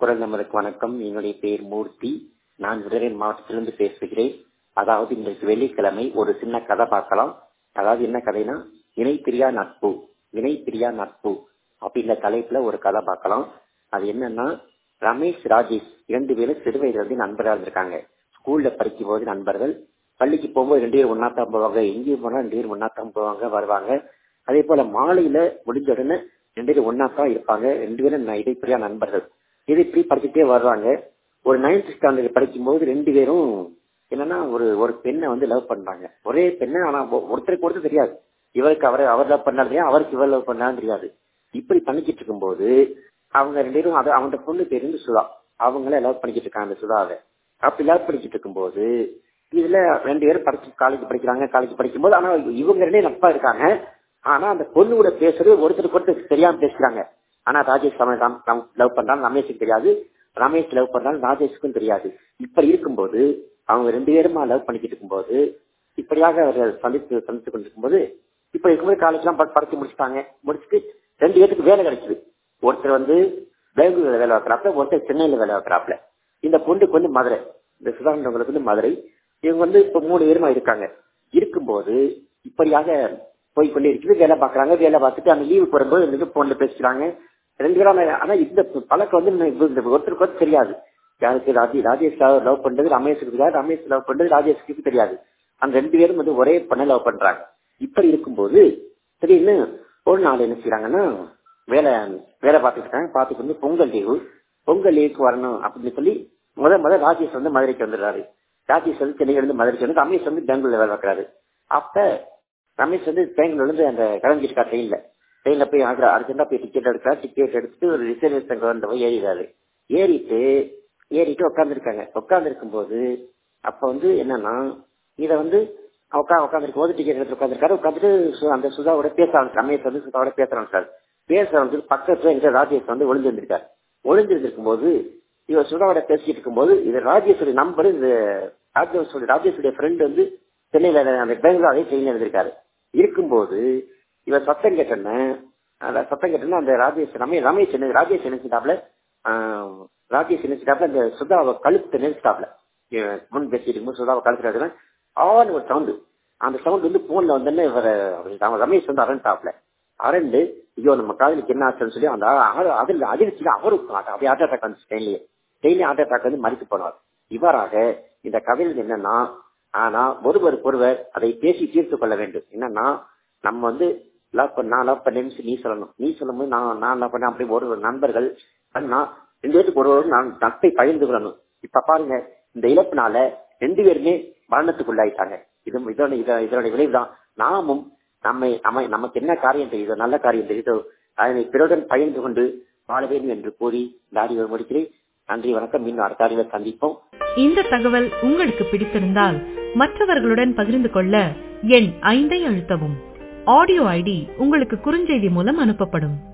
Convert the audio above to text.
குரல் நம்பருக்கு வணக்கம் என்னுடைய பெயர் மூர்த்தி நான் விருதுநகர் மாவட்டத்திலிருந்து பேசுகிறேன் அதாவது இன்றைக்கு வெள்ளிக்கிழமை ஒரு சின்ன கதை பார்க்கலாம் அதாவது என்ன கதைனா இணை பிரியா நட்பு இணை பிரியா நட்பு அப்படின்ற தலைப்புல ஒரு கதை பார்க்கலாம் அது என்னன்னா ரமேஷ் ராஜேஷ் இரண்டு பேரும் சிறு வயதுல இருந்து நண்பராக இருந்திருக்காங்க ஸ்கூல்ல படிக்கும் போது நண்பர்கள் பள்ளிக்கு போகும்போது ரெண்டு பேரும் ஒன்னாத்தான் போவாங்க எங்கேயும் போனா ரெண்டு பேரும் ஒன்னாத்தான் போவாங்க வருவாங்க அதே போல மாலையில முடிஞ்ச உடனே ரெண்டு பேரும் ஒன்னாத்தான் இருப்பாங்க ரெண்டு பேரும் இடைப்பிரியா நண்பர்கள் இது இப்படி படிச்சுட்டே வருவாங்க ஒரு நைன்த் ஸ்டாண்டர்ட் படிக்கும்போது ரெண்டு பேரும் என்னன்னா ஒரு ஒரு பெண்ணை வந்து லவ் பண்றாங்க ஒரே பெண்ணை ஆனா ஒருத்தருக்கு ஒருத்தர் தெரியாது இவருக்கு அவரை அவர் லவ் பண்ணா தெரியாது அவருக்கு இவர் லவ் பண்ணாலும் தெரியாது இப்படி பண்ணிக்கிட்டு இருக்கும்போது அவங்க ரெண்டு பேரும் அது அவங்க பொண்ணு பேரு வந்து சுதா அவங்கள லவ் பண்ணிக்கிட்டு இருக்காங்க அந்த சுதாவை அப்படி லவ் பண்ணிக்கிட்டு இருக்கும்போது இதுல ரெண்டு பேரும் படிச்சு காலேஜ் படிக்கிறாங்க காலேஜ் படிக்கும்போது ஆனா இவங்க ரெண்டே நட்பா இருக்காங்க ஆனா அந்த பொண்ணு கூட பேசுறது ஒருத்தருக்கு ஒருத்தர் தெரியாம பேசுறாங்க ஆனா ராஜேஷ் லவ் பண்றாங்க ரமேஷுக்கு தெரியாது ரமேஷ் லவ் பண்றாங்க ராஜேஷுக்கும் தெரியாது இப்படி இருக்கும்போது அவங்க ரெண்டு பேருமா லவ் பண்ணிக்கிட்டு இருக்கும்போது இப்படியாக அவர்கள் சந்தித்து சந்தித்து கொண்டிருக்கும்போது இப்ப இருக்கும்போது காலேஜ் எல்லாம் படிச்சு முடிச்சுட்டாங்க முடிச்சுட்டு ரெண்டு பேருக்கு வேலை கிடைக்குது ஒருத்தர் வந்து பெங்களூர்ல வேலை வைக்கிறாப்ல ஒருத்தர் சென்னையில வேலை வைக்கிறாப்ல இந்த பொண்ணுக்கு வந்து மதுரை இந்த சுதாகரங்களுக்கு வந்து மதுரை இவங்க வந்து இப்ப மூணு பேருமா இருக்காங்க இருக்கும்போது இப்படியாக போய்கொண்டே இருக்குது வேலை பாக்குறாங்க வேலை பார்த்துட்டு அந்த லீவு போடும்போது ரெண்டு போன்ல பேசுறாங்க ரெண்டு பேரும் ஆனா இந்த பழக்கம் வந்து ஒருத்தருக்கு ஒருத்தர் தெரியாது யாருக்கு ராஜி ராஜேஷ் லவ் பண்றது ரமேஷுக்கு தெரியாது ரமேஷ் லவ் பண்றது ராஜேஷ்க்கு தெரியாது அந்த ரெண்டு பேரும் வந்து ஒரே பண்ண லவ் பண்றாங்க இப்படி இருக்கும்போது திடீர்னு ஒரு நாள் என்ன செய்யறாங்கன்னா வேலை வேலை பார்த்துட்டு இருக்காங்க பார்த்துட்டு வந்து பொங்கல் லீவு பொங்கல் லீவுக்கு வரணும் அப்படின்னு சொல்லி முத முத ராஜேஷ் வந்து மதுரைக்கு வந்துடுறாரு ராஜேஷ் வந்து சென்னையில இருந்து மதுரைக்கு வந்து ரமேஷ் வந்து பெங்களூர்ல வேலை பார்க்கறாரு அப்ப ரமேஷ் வந்து பெங்களூர்ல இருந்து அந்த கிளம்பிட்டு ட்ரெயின்ல ட்ரெயின்ல போய் அர்ஜென்டா போய் டிக்கெட் எடுக்கிறார் டிக்கெட் எடுத்துட்டு ஒரு ரிசர்வேஷன் வந்து போய் ஏறிடுறாரு ஏறிட்டு ஏறிட்டு உட்காந்துருக்காங்க உட்காந்துருக்கும் போது அப்ப வந்து என்னன்னா இத வந்து உட்கா உட்காந்துருக்கும் போது டிக்கெட் எடுத்து உட்காந்துருக்காரு உட்காந்துட்டு அந்த சுதாவோட பேச ரமேஷ் வந்து சுதாவோட பேசுறாங்க சார் பேச வந்து பக்கத்துல எங்க ராஜேஷ் வந்து ஒளிஞ்சிருந்திருக்காரு ஒளிஞ்சிருந்திருக்கும் போது இவர் சுதாவோட பேசிட்டு இருக்கும்போது இது ராஜேஷோட நம்பர் இந்த ராஜேஷோட ராஜேஷோட ஃப்ரெண்ட் வந்து சென்னையில அந்த பெங்களூர் ட்ரெயின் இருந்திருக்காரு இருக்கும்போது இவர் சத்தம் கேட்டோன்னு சத்தம் கேட்டோன்னா அந்த ராஜேஷ் ரமேஷ் ரமேஷ் என்ன ராஜேஷ் நினைச்சிட்டாப்ல ராஜேஷ் நினைச்சிட்டாப்ல அந்த சுதாவை கழுத்து நினைச்சிட்டாப்ல முன் பேசிட்டு இருக்கும்போது சுதாவை கழுத்துறாரு ஆன்னு ஒரு சவுண்டு அந்த சவுண்ட் வந்து போன்ல வந்தோடனே இவர் ரமேஷ் வந்து அரண்டாப்ல அரண்டு ஐயோ நம்ம காதலுக்கு என்ன ஆச்சுன்னு சொல்லி அந்த அதில் அதிர்ச்சி அவரும் அப்படியே ஹார்ட் அட்டாக் வந்து ட்ரெயின்லயே ட்ரெயின்லயே ஹார்ட் அட்டாக் வந்து மறித்து போனார் இவ்வாறாக இந்த கதையில் என்னன்னா ஆனா ஒருவருக்கு ஒருவர் அதை பேசி தீர்த்து கொள்ள வேண்டும் என்னன்னா நம்ம வந்து லவ் பண்ண நான் லவ் பண்ணேன்னு நீ சொல்லணும் நீ சொல்லும் போது நான் நான் லவ் பண்ணேன் அப்படி ஒரு நண்பர்கள் நான் ரெண்டு பேருக்கு ஒரு நான் நட்பை பகிர்ந்து கொள்ளணும் இப்ப பாருங்க இந்த இழப்பினால ரெண்டு பேருமே மரணத்துக்குள்ளாயிட்டாங்க இது இதோட இதனுடைய விளைவுதான் நாமும் நம்மை நம்ம நமக்கு என்ன காரியம் தெரியுதோ நல்ல காரியம் தெரியுதோ அதனை பிறருடன் பகிர்ந்து கொண்டு வாழ வேண்டும் என்று கூறி இந்த அறிவை முடிக்கிறேன் நன்றி வணக்கம் மீண்டும் அடுத்த அறிவை சந்திப்போம் இந்த தகவல் உங்களுக்கு பிடித்திருந்தால் மற்றவர்களுடன் பகிர்ந்து கொள்ள எண் ஐந்தை அழுத்தவும் ஆடியோ ஐடி உங்களுக்கு குறுஞ்செய்தி மூலம் அனுப்பப்படும்